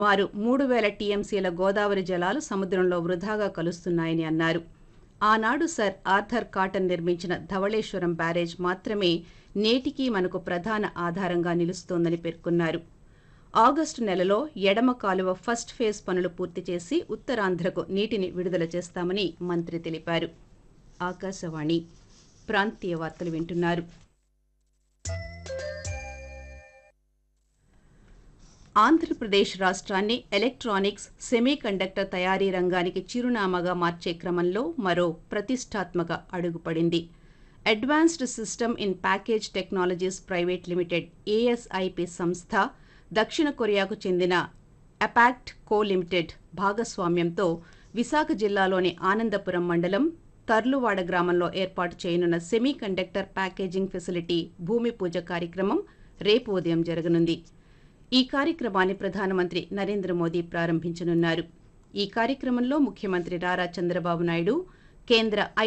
వారు మూడు వేల టీఎంసీల గోదావరి జలాలు సముద్రంలో వృధాగా కలుస్తున్నాయని అన్నారు ఆనాడు సర్ ఆర్థర్ కాటన్ నిర్మించిన ధవళేశ్వరం బ్యారేజ్ మాత్రమే నేటికీ మనకు ప్రధాన ఆధారంగా నిలుస్తోందని పేర్కొన్నారు ఆగస్టు నెలలో ఎడమ కాలువ ఫస్ట్ ఫేజ్ పనులు పూర్తి చేసి ఉత్తరాంధ్రకు నీటిని విడుదల చేస్తామని మంత్రి తెలిపారు ఆకాశవాణి ప్రాంతీయ వార్తలు వింటున్నారు ఆంధ్రప్రదేశ్ రాష్ట్రాన్ని ఎలక్ట్రానిక్స్ సెమీ కండక్టర్ తయారీ రంగానికి చిరునామాగా మార్చే క్రమంలో మరో ప్రతిష్టాత్మక అడుగుపడింది advanced system in package technologies private limited ASIP సంస్థ దక్షిణ కొరియాకు చెందిన అపాక్ట్ కో లిమిటెడ్ భాగస్వామ్యంతో విశాఖ జిల్లాలోని ఆనందపురం మండలం తర్లువాడ గ్రామంలో ఏర్పాటు చేయనున్న సెమీ కండక్టర్ ప్యాకేజింగ్ ఫెసిలిటీ భూమి పూజ కార్యక్రమం రేపు ఉదయం జరగనుంది ఈ కార్యక్రమాన్ని ప్రధానమంత్రి నరేంద్ర మోదీ ప్రారంభించనున్నారు ఈ కార్యక్రమంలో ముఖ్యమంత్రి నారా చంద్రబాబు నాయుడు కేంద్ర